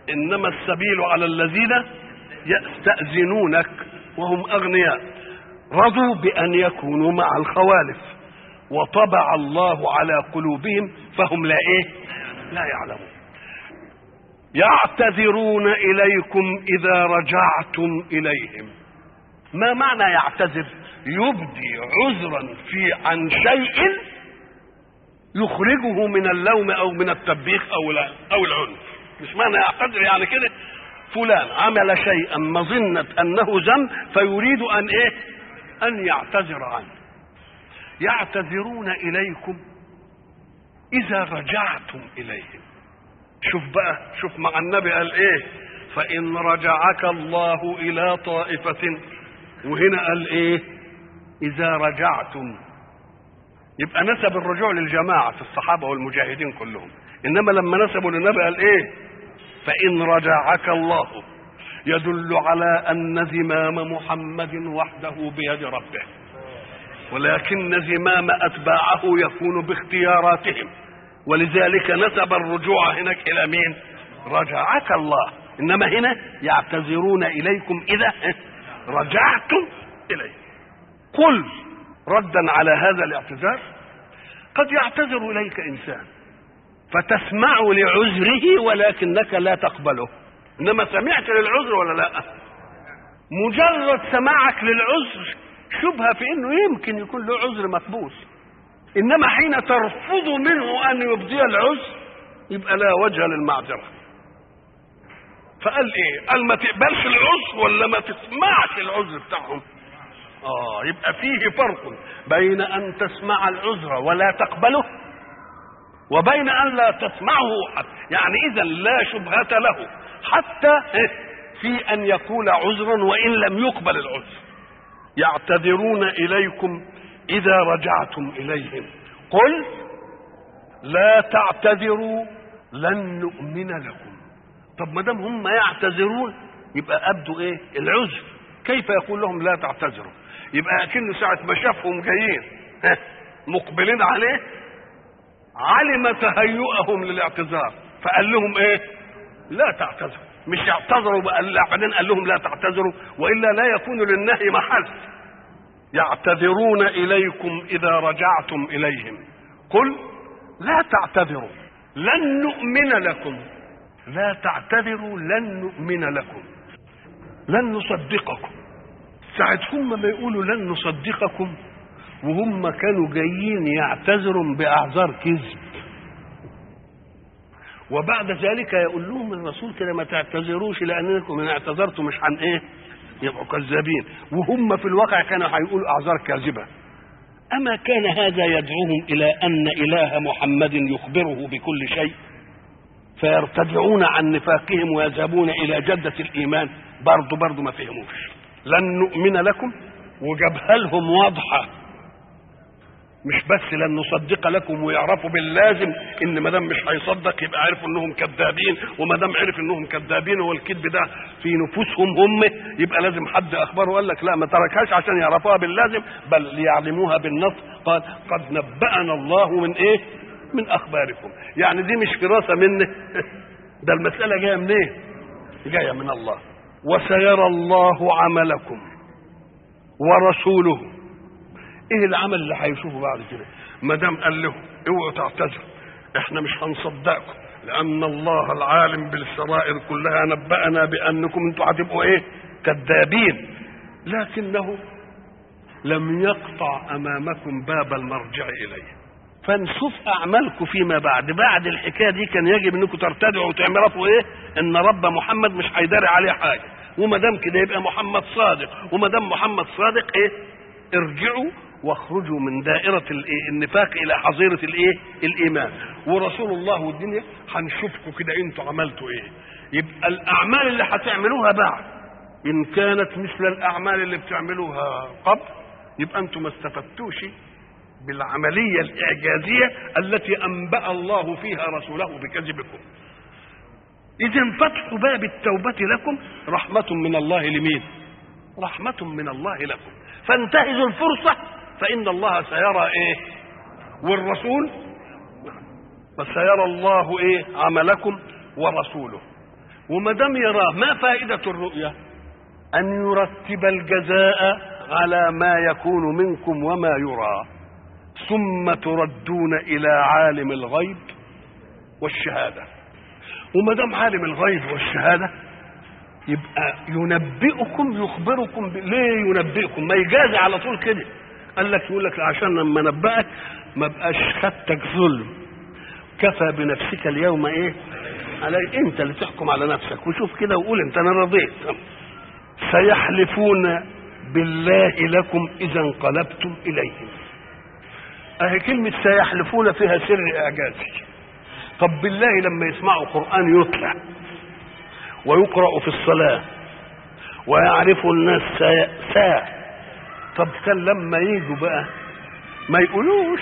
انما السبيل على الذين يستاذنونك وهم اغنياء رضوا بان يكونوا مع الخوالف وطبع الله على قلوبهم فهم لا ايه لا يعلمون يعتذرون اليكم اذا رجعتم اليهم ما معنى يعتذر يبدي عذرا في عن شيء يخرجه من اللوم او من التبيخ او لا او العنف مش معنى يعتذر يعني كده فلان عمل شيئا مظنة انه ذنب فيريد ان ايه ان يعتذر عنه يعتذرون اليكم اذا رجعتم اليهم شوف بقى شوف مع النبي قال ايه فان رجعك الله الى طائفة وهنا قال ايه اذا رجعتم يبقى نسب الرجوع للجماعة في الصحابة والمجاهدين كلهم انما لما نسبوا للنبي قال ايه فان رجعك الله يدل على ان زمام محمد وحده بيد ربه ولكن زمام اتباعه يكون باختياراتهم ولذلك نسب الرجوع هناك الى مين رجعك الله انما هنا يعتذرون اليكم اذا رجعتم اليه قل ردا على هذا الاعتذار قد يعتذر اليك انسان فتسمع لعذره ولكنك لا تقبله انما سمعت للعذر ولا لا مجرد سماعك للعذر شبهه في انه يمكن يكون له عذر مقبول انما حين ترفض منه ان يبدي العذر يبقى لا وجه للمعذره فقال ايه قال ما تقبلش العذر ولا ما تسمعش العذر بتاعهم اه يبقى فيه فرق بين ان تسمع العذر ولا تقبله وبين ان لا تسمعه يعني اذا لا شبهه له حتى في ان يقول عذرا وان لم يقبل العذر يعتذرون اليكم اذا رجعتم اليهم قل لا تعتذروا لن نؤمن لكم طب ما دام هم يعتذرون يبقى ابدوا ايه العذر كيف يقول لهم لا تعتذروا يبقى اكن ساعه ما شافهم جايين مقبلين عليه علم تهيؤهم للاعتذار فقال لهم ايه لا تعتذروا مش يعتذروا بقى بعدين قال لهم لا تعتذروا والا لا يكون للنهي محل يعتذرون اليكم اذا رجعتم اليهم قل لا تعتذروا لن نؤمن لكم لا تعتذروا لن نؤمن لكم لن نصدقكم ساعة هم ما يقولوا لن نصدقكم وهم كانوا جايين يعتذروا بأعذار كذب وبعد ذلك يقول لهم الرسول كده ما تعتذروش لأنكم إن اعتذرتم مش عن إيه يبقوا كذابين وهم في الواقع كانوا هيقولوا أعذار كاذبة أما كان هذا يدعوهم إلى أن إله محمد يخبره بكل شيء فيرتدعون عن نفاقهم ويذهبون إلى جدة الإيمان برضه برضه ما فهموش لن نؤمن لكم وجابها لهم واضحه مش بس لن نصدق لكم ويعرفوا باللازم ان ما دام مش هيصدق يبقى عرفوا انهم كذابين وما دام عرف انهم كذابين والكذب ده في نفوسهم هم يبقى لازم حد اخبره قال لك لا ما تركهاش عشان يعرفوها باللازم بل ليعلموها بالنص قال قد نبأنا الله من ايه؟ من اخباركم يعني دي مش فراسه منه ده المساله جايه منين؟ إيه؟ جايه من الله وسيرى الله عملكم ورسوله ايه العمل اللي هيشوفه بعد كده ما دام قال لهم اوعوا تعتذروا احنا مش هنصدقكم لان الله العالم بالسرائر كلها نبأنا بانكم انتوا هتبقوا ايه كذابين لكنه لم يقطع امامكم باب المرجع اليه فنشوف اعمالكم فيما بعد بعد الحكايه دي كان يجب انكم ترتدعوا وتعرفوا ايه ان رب محمد مش هيداري عليه حاجه وما دام كده يبقى محمد صادق وما دام محمد صادق ايه ارجعوا واخرجوا من دائرة النفاق إلى حظيرة الإيه؟ الإيمان، ورسول الله والدنيا هنشوفكم كده أنتوا عملتوا إيه؟ يبقى الأعمال اللي هتعملوها بعد إن كانت مثل الأعمال اللي بتعملوها قبل يبقى أنتوا ما استفدتوش بالعملية الإعجازية التي أنبأ الله فيها رسوله بكذبكم. إذا فتح باب التوبة لكم رحمة من الله لمين؟ رحمة من الله لكم. فانتهزوا الفرصة فإن الله سيرى إيه والرسول فسيرى الله إيه عملكم ورسوله وما دام يراه ما فائدة الرؤية أن يرتب الجزاء على ما يكون منكم وما يرى ثم تردون إلى عالم الغيب والشهادة وما دام عالم الغيب والشهادة يبقى ينبئكم يخبركم ب... ليه ينبئكم ما يجازي على طول كده قال لك يقول لك عشان لما نبأك ما بقاش خدتك ظلم كفى بنفسك اليوم ايه علي انت اللي تحكم على نفسك وشوف كده وقول انت انا رضيت سيحلفون بالله لكم اذا انقلبتم اليهم اهي كلمة سيحلفون فيها سر اعجازي طب بالله لما يسمعوا قرآن يتلى ويقرأ في الصلاة ويعرف الناس ساعة طب كان لما يجوا بقى ما يقولوش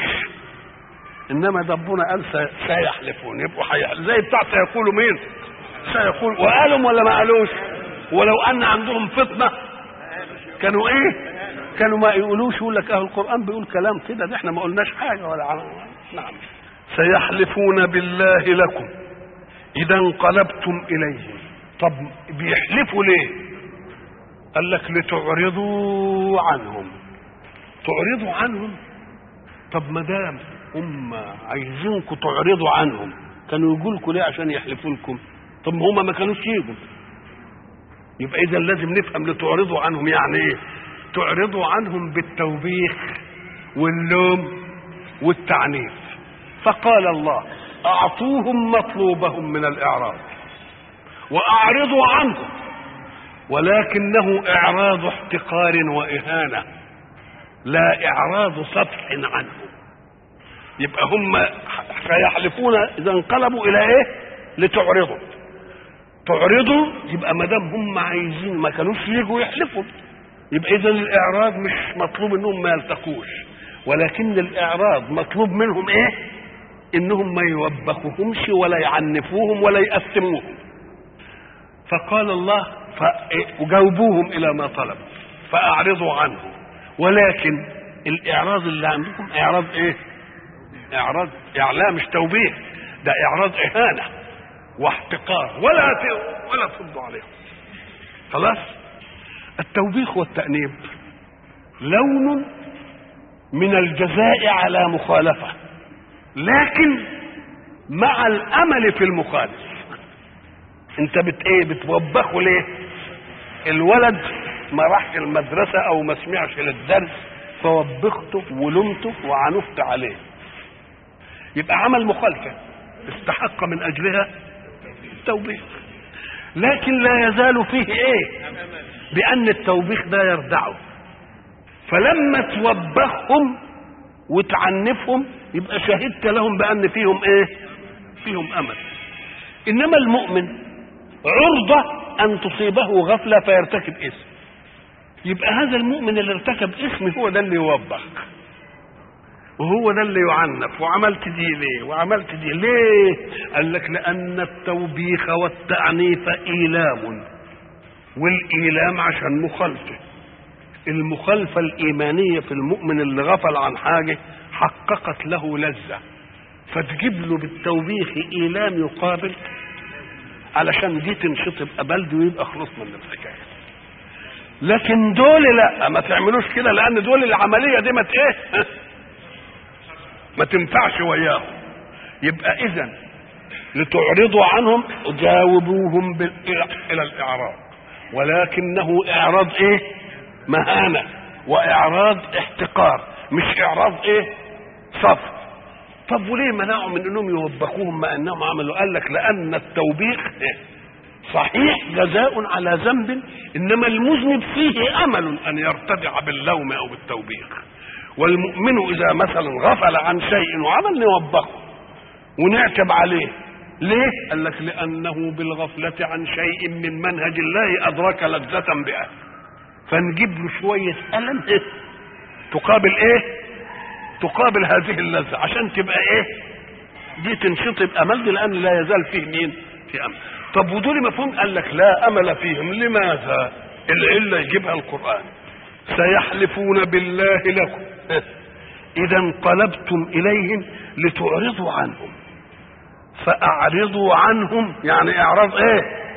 انما ده ربنا قال سيحلفون يبقوا حيحلفون زي بتاع سيقولوا مين سيقول وقالوا ولا ما قالوش ولو ان عندهم فطنه كانوا ايه كانوا ما يقولوش يقول لك اهل القران بيقول كلام كده ده احنا ما قلناش حاجه ولا عم. نعم سيحلفون بالله لكم اذا انقلبتم اليهم طب بيحلفوا ليه قال لك لتعرضوا عنهم تعرضوا عنهم طب ما دام هم عايزينكم تعرضوا عنهم كانوا يقولوا لكم ليه عشان يحلفوا لكم طب ما هم ما كانوش يجوا يبقى اذا لازم نفهم لتعرضوا عنهم يعني ايه تعرضوا عنهم بالتوبيخ واللوم والتعنيف فقال الله اعطوهم مطلوبهم من الاعراض واعرضوا عنهم ولكنه اعراض احتقار واهانه لا اعراض صفح عنهم يبقى هم سيحلفون اذا انقلبوا الى ايه لتعرضوا تعرضوا يبقى ما دام هم عايزين ما كانوش يجوا يحلفوا يبقى اذا الاعراض مش مطلوب انهم ما يلتقوش ولكن الاعراض مطلوب منهم ايه انهم ما يوبخوهمش ولا يعنفوهم ولا يأثموهم فقال الله وجاوبوهم الى ما طلبوا فاعرضوا عنه ولكن الاعراض اللي عندكم اعراض ايه اعراض اعلام مش توبيخ ده اعراض اهانه واحتقار ولا ولا تردوا عليهم خلاص التوبيخ والتأنيب لون من الجزاء على مخالفة لكن مع الأمل في المخالف انت بت ايه بتوبخه ليه الولد ما راحش المدرسة او ما سمعش للدرس فوبخته ولمته وعنفت عليه يبقى عمل مخالفة استحق من اجلها التوبيخ لكن لا يزال فيه ايه بان التوبيخ ده يردعه فلما توبخهم وتعنفهم يبقى شهدت لهم بان فيهم ايه فيهم امل انما المؤمن عرضة ان تصيبه غفلة فيرتكب اسم يبقى هذا المؤمن اللي ارتكب اسم هو ده اللي يوبخ وهو ده اللي يعنف وعملت دي ليه وعملت دي ليه قال لك لان التوبيخ والتعنيف ايلام والايلام عشان مخالفه المخالفه الايمانيه في المؤمن اللي غفل عن حاجه حققت له لذه فتجيب له بالتوبيخ ايلام يقابل علشان دي تنشطب بلد ويبقى خلصنا من الحكايه لكن دول لا ما تعملوش كده لان دول العمليه دي ما ايه ما تنفعش وياهم يبقى اذا لتعرضوا عنهم جاوبوهم بال... الى الاعراض ولكنه اعراض ايه مهانه واعراض احتقار مش اعراض ايه صفر طب وليه منعوا من انهم يوبخوهم ما انهم عملوا قال لك لان التوبيخ صحيح جزاء على ذنب انما المذنب فيه امل ان يرتدع باللوم او بالتوبيخ والمؤمن اذا مثلا غفل عن شيء وعمل نوبخه ونعتب عليه ليه قال لك لانه بالغفله عن شيء من منهج الله ادرك لذه بها فنجيب له شويه الم إيه؟ تقابل ايه تقابل هذه اللذه عشان تبقى ايه دي تنشطب امل دي لان لا يزال فيه مين في امل طب ودول مفهوم قال لك لا امل فيهم لماذا العله يجيبها القران سيحلفون بالله لكم اذا انقلبتم اليهم لتعرضوا عنهم فاعرضوا عنهم يعني اعراض ايه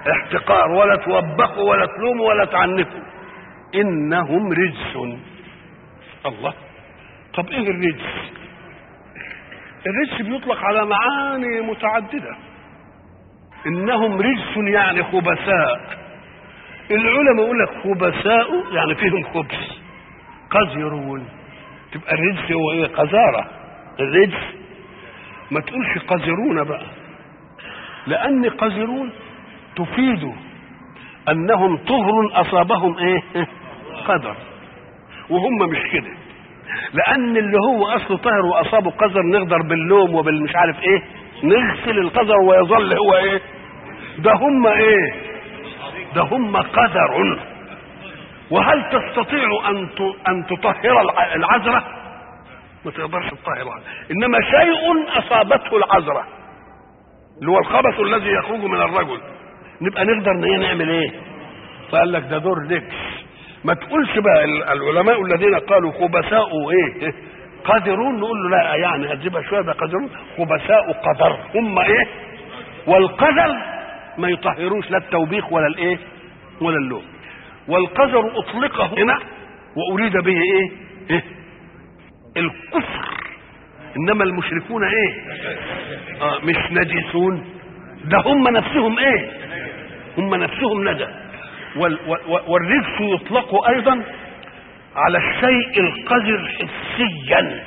احتقار ولا توبخوا ولا تلوموا ولا تعنفوا انهم رجس الله طب ايه الرجس الرجس بيطلق على معاني متعدده انهم رجس يعني خبثاء العلماء يقول لك خبثاء يعني فيهم خبث قذرون تبقى الرجس هو ايه قذاره الرجس ما تقولش قذرون بقى لان قذرون تفيد انهم طهر اصابهم ايه قدر وهم مش كده لان اللي هو اصله طاهر واصابه قذر نقدر باللوم وبالمش عارف ايه نغسل القذر ويظل هو ايه ده هم ايه ده هم قذر وهل تستطيع ان ان تطهر العذره ما تقدرش تطهر انما شيء اصابته العذره اللي هو الخبث الذي يخرج من الرجل نبقى نقدر نعمل ايه فقال لك ده دور رجس ما تقولش بقى العلماء الذين قالوا خبثاء ايه قادرون نقول له لا يعني هتجيبها شويه ده قادرون خبثاء قدر هم ايه والقدر ما يطهروش لا التوبيخ ولا الايه ولا اللوم والقذر اطلق هنا واريد به ايه, إيه؟ الكفر انما المشركون ايه آه مش نجسون ده هم نفسهم ايه هم نفسهم نجس والرجس يطلق ايضا على الشيء القذر حسيا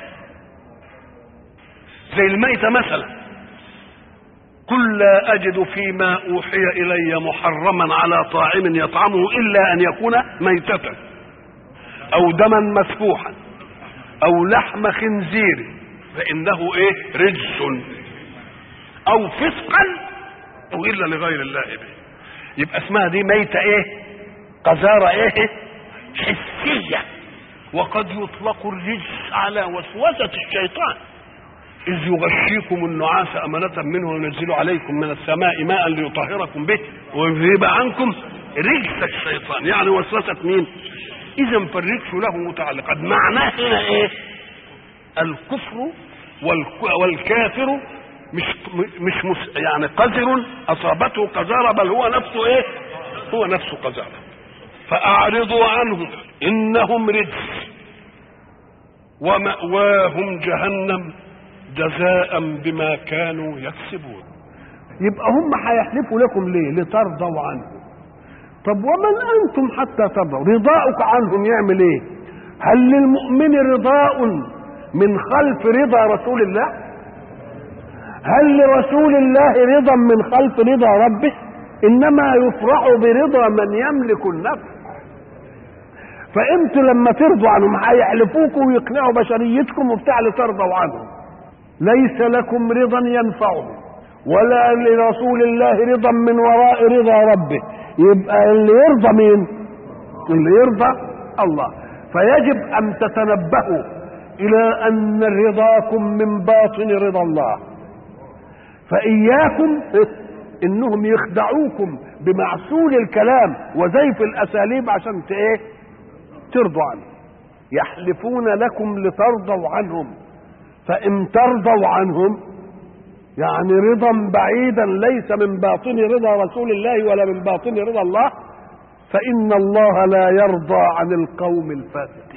زي الميتة مثلا قل لا أجد فيما أوحي إلي محرما على طاعم يطعمه إلا أن يكون ميتة أو دما مسفوحا أو لحم خنزير فإنه إيه رجس أو فسقا أو إلا لغير الله به يبقى اسمها دي ميتة إيه قذارة إيه حسية وقد يطلق الرجس على وسوسة الشيطان إذ يغشيكم النعاس أمنة منه وينزل عليكم من السماء ماء ليطهركم به ويذهب عنكم رجس الشيطان يعني وسوسة مين؟ إذا فالرجس له متعلقات معناه هنا إيه؟ الكفر والكافر مش مش مس يعني قذر أصابته قذارة بل هو نفسه إيه؟ هو نفسه قذارة فأعرضوا عنهم إنهم رجس ومأواهم جهنم جزاء بما كانوا يكسبون يبقى هم هيحلفوا لكم ليه لترضوا عنهم طب ومن انتم حتى ترضوا رضاؤك عنهم يعمل ايه هل للمؤمن رضاء من خلف رضا رسول الله هل لرسول الله رضا من خلف رضا ربه انما يفرح برضا من يملك النفس فانتوا لما ترضوا عنهم هيحلفوكم ويقنعوا بشريتكم وبتاع لترضوا عنهم ليس لكم رضا ينفعهم ولا لرسول الله رضا من وراء رضا ربه يبقى اللي يرضى مين اللي يرضى الله فيجب ان تتنبهوا الى ان رضاكم من باطن رضا الله فاياكم انهم يخدعوكم بمعسول الكلام وزيف الاساليب عشان ايه ترضوا عنه يحلفون لكم لترضوا عنهم فإن ترضوا عنهم يعني رضا بعيدا ليس من باطن رضا رسول الله ولا من باطن رضا الله فإن الله لا يرضى عن القوم الفاسق